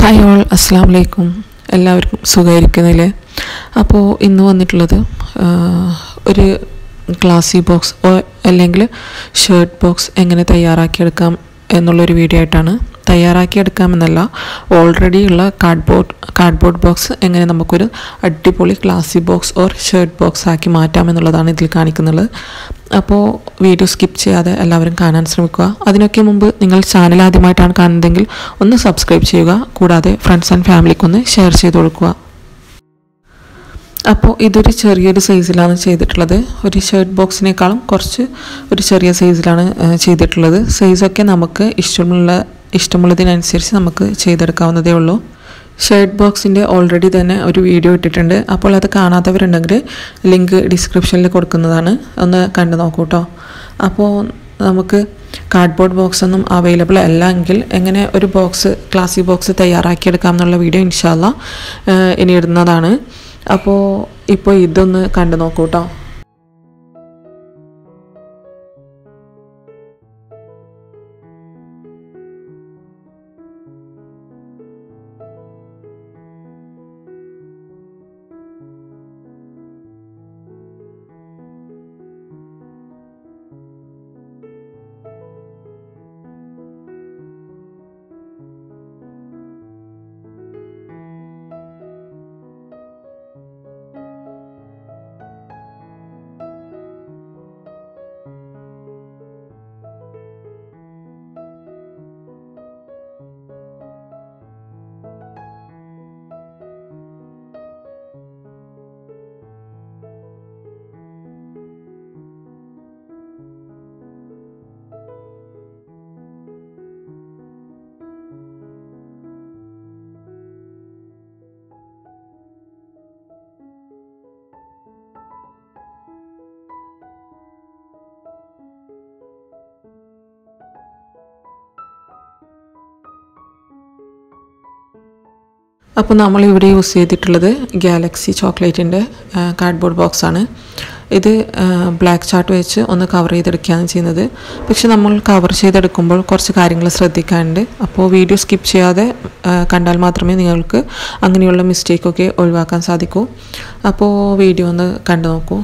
hi all അസ്സാം വലൈക്കും എല്ലാവർക്കും സുഖമായിരിക്കുന്നില്ലേ അപ്പോൾ ഇന്ന് വന്നിട്ടുള്ളത് ആ, ഒരു ക്ലാസി ബോക്സ് അല്ലെങ്കിൽ ഷർട്ട് ബോക്സ് എങ്ങനെ തയ്യാറാക്കിയെടുക്കാം എന്നുള്ളൊരു വീഡിയോ ആയിട്ടാണ് തയ്യാറാക്കിയെടുക്കാമെന്നല്ല ഓൾറെഡി ഉള്ള കാർഡ്ബോർഡ് കാർഡ്ബോർഡ് ബോക്സ് എങ്ങനെ നമുക്കൊരു അടിപൊളി classy box or shirt box ആക്കി മാറ്റാമെന്നുള്ളതാണ് ഇതിൽ കാണിക്കുന്നത് അപ്പോൾ വീഡിയോ സ്കിപ്പ് ചെയ്യാതെ എല്ലാവരും കാണാൻ ശ്രമിക്കുക അതിനൊക്കെ മുമ്പ് നിങ്ങൾ ചാനൽ ആദ്യമായിട്ടാണ് കാണുന്നതെങ്കിൽ ഒന്ന് സബ്സ്ക്രൈബ് ചെയ്യുക കൂടാതെ ഫ്രണ്ട്സ് ആൻഡ് ഫാമിലിക്കൊന്ന് ഷെയർ ചെയ്ത് കൊടുക്കുക അപ്പോൾ ഇതൊരു ചെറിയൊരു സൈസിലാണ് ചെയ്തിട്ടുള്ളത് ഒരു ഷർട്ട് ബോക്സിനേക്കാളും കുറച്ച് ഒരു ചെറിയ സൈസിലാണ് ആ, ചെയ്തിട്ടുള്ളത് സൈസൊക്കെ നമുക്ക് ഇഷ്ടമുള്ള ഇഷ്ടമുള്ളതിനനുസരിച്ച് നമുക്ക് ചെയ്തെടുക്കാവുന്നതേ ഉള്ളൂ ഷർട്ട് ബോക്സിൻ്റെ ഓൾറെഡി തന്നെ ഒരു വീഡിയോ ഇട്ടിട്ടുണ്ട് അപ്പോൾ അത് കാണാത്തവരുണ്ടെങ്കിൽ ലിങ്ക് ഡിസ്ക്രിപ്ഷനിൽ കൊടുക്കുന്നതാണ് ഒന്ന് കണ്ടു നോക്കൂ കേട്ടോ അപ്പോൾ നമുക്ക് കാർഡ്ബോർഡ് ബോക്സ് ഒന്നും അവൈലബിൾ അല്ല എങ്കിൽ എങ്ങനെ ഒരു ബോക്സ് ക്ലാസി ബോക്സ് തയ്യാറാക്കിയെടുക്കാം എന്നുള്ള വീഡിയോ ഇൻഷാല്ല ഇനി ഇടുന്നതാണ് അപ്പോൾ ഇപ്പോൾ ഇതൊന്ന് കണ്ടു നോക്കൂ കേട്ടോ അപ്പോൾ നമ്മൾ ഇവിടെ യൂസ് ചെയ്തിട്ടുള്ളത് ഗാലക്സി ചോക്ലേറ്റിൻ്റെ കാർഡ്ബോർഡ് ബോക്സ് ആണ് ഇത് ബ്ലാക്ക് ചാർട്ട് വെച്ച് ഒന്ന് കവർ ചെയ്തെടുക്കുകയാണ് ചെയ്യുന്നത് പക്ഷെ നമ്മൾ കവർ ചെയ്തെടുക്കുമ്പോൾ കുറച്ച് കാര്യങ്ങൾ ശ്രദ്ധിക്കാനുണ്ട് അപ്പോൾ വീഡിയോ സ്കിപ്പ് ചെയ്യാതെ ആ, കണ്ടാൽ മാത്രമേ നിങ്ങൾക്ക് അങ്ങനെയുള്ള മിസ്റ്റേക്കൊക്കെ ഒഴിവാക്കാൻ സാധിക്കൂ അപ്പോൾ വീഡിയോ ഒന്ന് കണ്ടു നോക്കൂ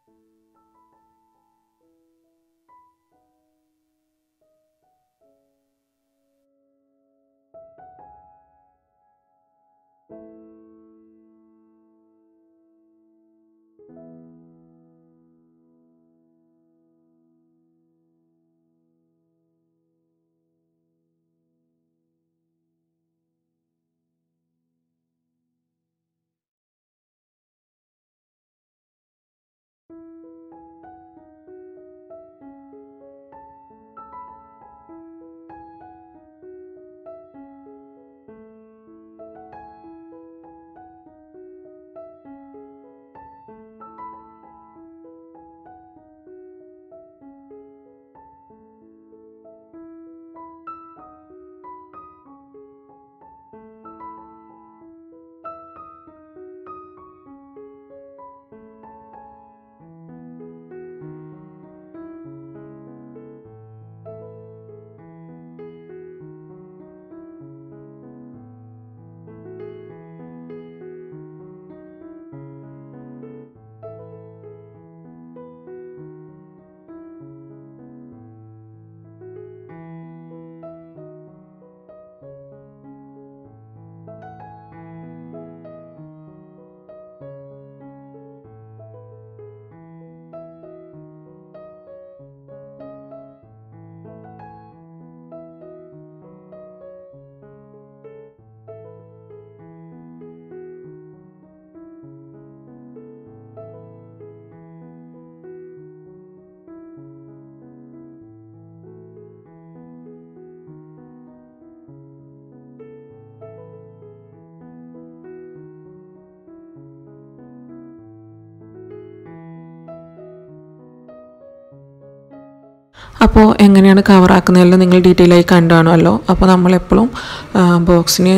അപ്പോൾ എങ്ങനെയാണ് കവറാക്കുന്നതെല്ലാം നിങ്ങൾ ഡീറ്റെയിൽ ആയി കണ്ടു കാണുമല്ലോ അപ്പോൾ നമ്മളെപ്പോഴും ബോക്സിന്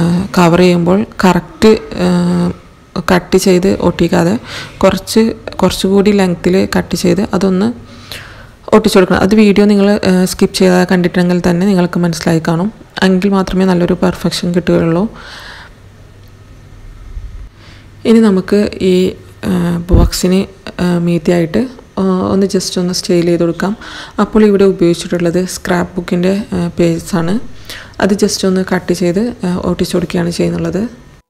കവർ ചെയ്യുമ്പോൾ കറക്റ്റ് കട്ട് ചെയ്ത് ഒട്ടിക്കാതെ കുറച്ച് കുറച്ചുകൂടി ലെങ്ത്തിൽ കട്ട് ചെയ്ത് അതൊന്ന് ഒട്ടിച്ചു കൊടുക്കണം അത് വീഡിയോ നിങ്ങൾ സ്കിപ്പ് ചെയ്താൽ കണ്ടിട്ടുണ്ടെങ്കിൽ തന്നെ നിങ്ങൾക്ക് മനസ്സിലായി കാണും എങ്കിൽ മാത്രമേ നല്ലൊരു പെർഫെക്ഷൻ കിട്ടുകയുള്ളൂ ഇനി നമുക്ക് ഈ ബോക്സിന് മീതിയായിട്ട് ഒന്ന് ജസ്റ്റ് ഒന്ന് സ്റ്റെയിൽ ചെയ്ത് കൊടുക്കാം അപ്പോൾ ഇവിടെ ഉപയോഗിച്ചിട്ടുള്ളത് സ്ക്രാപ്പ് ബുക്കിൻ്റെ പേജാണ് അത് ജസ്റ്റ് ഒന്ന് കട്ട് ചെയ്ത് ഒട്ടിച്ചു കൊടുക്കുകയാണ് ചെയ്യുന്നുള്ളത്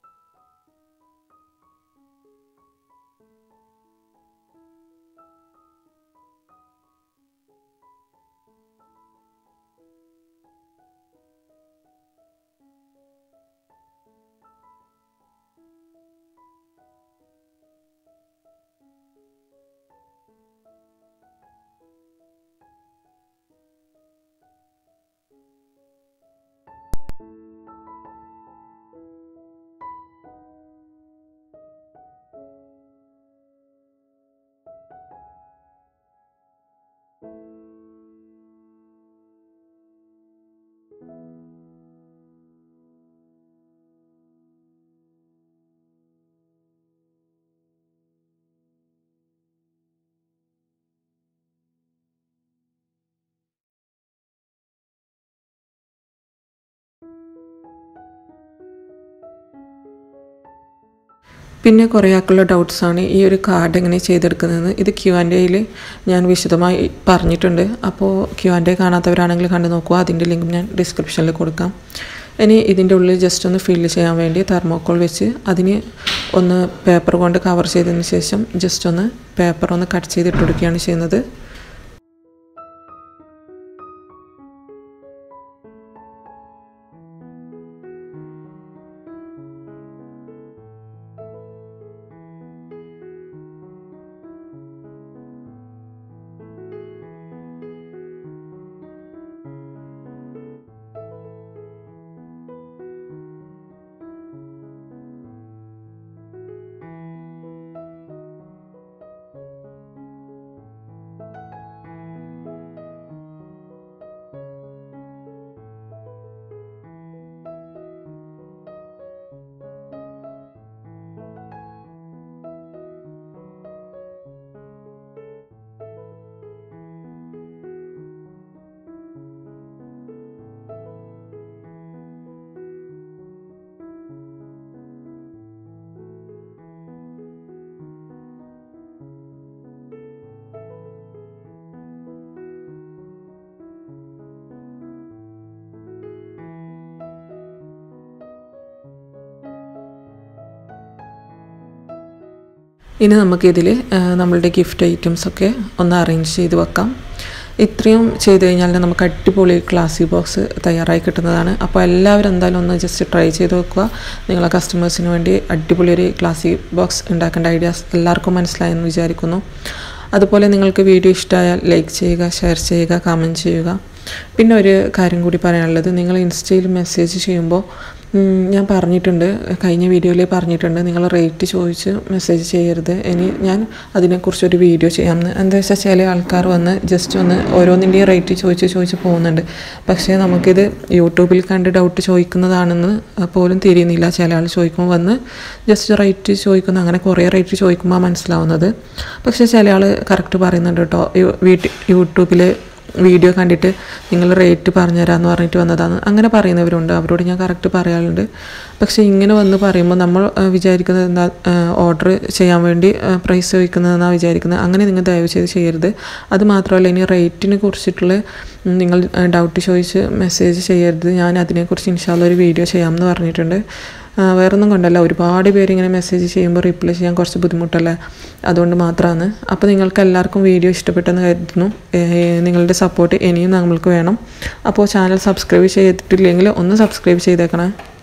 പിന്നെ കുറേ ആൾക്കുള്ള ഡൗട്ട്സാണ് ഈ ഒരു കാർഡ് എങ്ങനെ ചെയ്തെടുക്കുന്നതെന്ന് ഇത് ക്യു ആൻഡ് എയിൽ ഞാൻ വിശദമായി പറഞ്ഞിട്ടുണ്ട് അപ്പോൾ ക്യു ആൻഡ് എ കാണാത്തവരാണെങ്കിൽ കണ്ടു നോക്കുക അതിൻ്റെ ലിങ്ക് ഞാൻ ഡിസ്ക്രിപ്ഷനിൽ കൊടുക്കാം ഇനി ഇതിൻ്റെ ഉള്ളിൽ ജസ്റ്റ് ഒന്ന് ഫില്ല് ചെയ്യാൻ വേണ്ടി തെർമോക്കോൾ വെച്ച് അതിന് ഒന്ന് പേപ്പർ കൊണ്ട് കവർ ചെയ്തതിന് ശേഷം ജസ്റ്റ് ഒന്ന് പേപ്പർ ഒന്ന് കട്ട് ചെയ്തിട്ട് കൊടുക്കുകയാണ് ചെയ്യുന്നത് ഇനി നമുക്കിതിൽ നമ്മളുടെ ഗിഫ്റ്റ് ഐറ്റംസൊക്കെ ഒന്ന് അറേഞ്ച് ചെയ്ത് വെക്കാം ഇത്രയും ചെയ്ത് കഴിഞ്ഞാൽ നമുക്ക് അടിപൊളി ക്ലാസി ബോക്സ് തയ്യാറായി കിട്ടുന്നതാണ് അപ്പോൾ എല്ലാവരും എന്തായാലും ഒന്ന് ജസ്റ്റ് ട്രൈ ചെയ്ത് വെക്കുക നിങ്ങളെ കസ്റ്റമേഴ്സിന് വേണ്ടി അടിപൊളി ഒരു ക്ലാസി ബോക്സ് ഉണ്ടാക്കേണ്ട ഐഡിയാസ് എല്ലാവർക്കും മനസ്സിലായെന്ന് വിചാരിക്കുന്നു അതുപോലെ നിങ്ങൾക്ക് വീഡിയോ ഇഷ്ടമായാൽ ലൈക്ക് ചെയ്യുക ഷെയർ ചെയ്യുക കമൻറ്റ് ചെയ്യുക പിന്നെ ഒരു കാര്യം കൂടി പറയാനുള്ളത് നിങ്ങൾ ഇൻസ്റ്റയിൽ മെസ്സേജ് ചെയ്യുമ്പോൾ ഉം, ഞാൻ പറഞ്ഞിട്ടുണ്ട് കഴിഞ്ഞ വീഡിയോയിൽ പറഞ്ഞിട്ടുണ്ട് നിങ്ങൾ റേറ്റ് ചോദിച്ച് മെസ്സേജ് ചെയ്യരുത് ഇനി ഞാൻ അതിനെക്കുറിച്ചൊരു വീഡിയോ ചെയ്യാമെന്ന് എന്താ വെച്ചാൽ ചില ആൾക്കാർ വന്ന് ജസ്റ്റ് ഒന്ന് ഓരോന്നിൻ്റെയും റേറ്റ് ചോദിച്ച് ചോദിച്ച് പോകുന്നുണ്ട് പക്ഷേ നമുക്കിത് യൂട്യൂബിൽ കണ്ട് ഡൗട്ട് ചോദിക്കുന്നതാണെന്ന് പോലും തിരിയുന്നില്ല ചില ആൾ ചോദിക്കുമ്പോൾ വന്ന് ജസ്റ്റ് റേറ്റ് ചോദിക്കുന്ന അങ്ങനെ കുറേ റേറ്റ് ചോദിക്കുമ്പോൾ മനസ്സിലാവുന്നത് പക്ഷേ ചില ആൾ കറക്റ്റ് പറയുന്നുണ്ട് കേട്ടോ വീട്ടിൽ യൂട്യൂബിൽ വീഡിയോ കണ്ടിട്ട് നിങ്ങൾ റേറ്റ് പറഞ്ഞുതരാമെന്ന് പറഞ്ഞിട്ട് വന്നതാണ് അങ്ങനെ പറയുന്നവരുണ്ട് അവരോട് ഞാൻ കറക്റ്റ് പറയാറുണ്ട് പക്ഷേ ഇങ്ങനെ വന്ന് പറയുമ്പോൾ നമ്മൾ ആ, വിചാരിക്കുന്നത് എന്താ ഓർഡർ ചെയ്യാൻ വേണ്ടി പ്രൈസ് ചോദിക്കുന്നതെന്നാണ് വിചാരിക്കുന്നത് അങ്ങനെ നിങ്ങൾ ദയവ് ചെയ്ത് ചെയ്യരുത് അത് മാത്രമല്ല ഇനി റേറ്റിനെ കുറിച്ചിട്ടുള്ള ഉം, നിങ്ങൾ ഡൗട്ട് ചോദിച്ച് മെസ്സേജ് ചെയ്യരുത് ഞാൻ അതിനെക്കുറിച്ച് ഇൻഷാല്ല ഒരു വീഡിയോ ചെയ്യാമെന്ന് പറഞ്ഞിട്ടുണ്ട് ആ, വേറൊന്നും കൊണ്ടല്ല ഒരുപാട് പേര് ഇങ്ങനെ മെസ്സേജ് ചെയ്യുമ്പോൾ റിപ്ലൈ ചെയ്യാൻ കുറച്ച് ബുദ്ധിമുട്ടല്ലേ അതുകൊണ്ട് മാത്രമാണ് അപ്പോൾ നിങ്ങൾക്ക് എല്ലാവർക്കും വീഡിയോ ഇഷ്ടപ്പെട്ടെന്ന് കരുതുന്നു ഏ, നിങ്ങളുടെ സപ്പോർട്ട് ഇനിയും നമ്മൾക്ക് വേണം അപ്പോൾ ചാനൽ സബ്സ്ക്രൈബ് ചെയ്തിട്ടില്ലെങ്കിൽ ഒന്ന് സബ്സ്ക്രൈബ് ചെയ്തേക്കണേ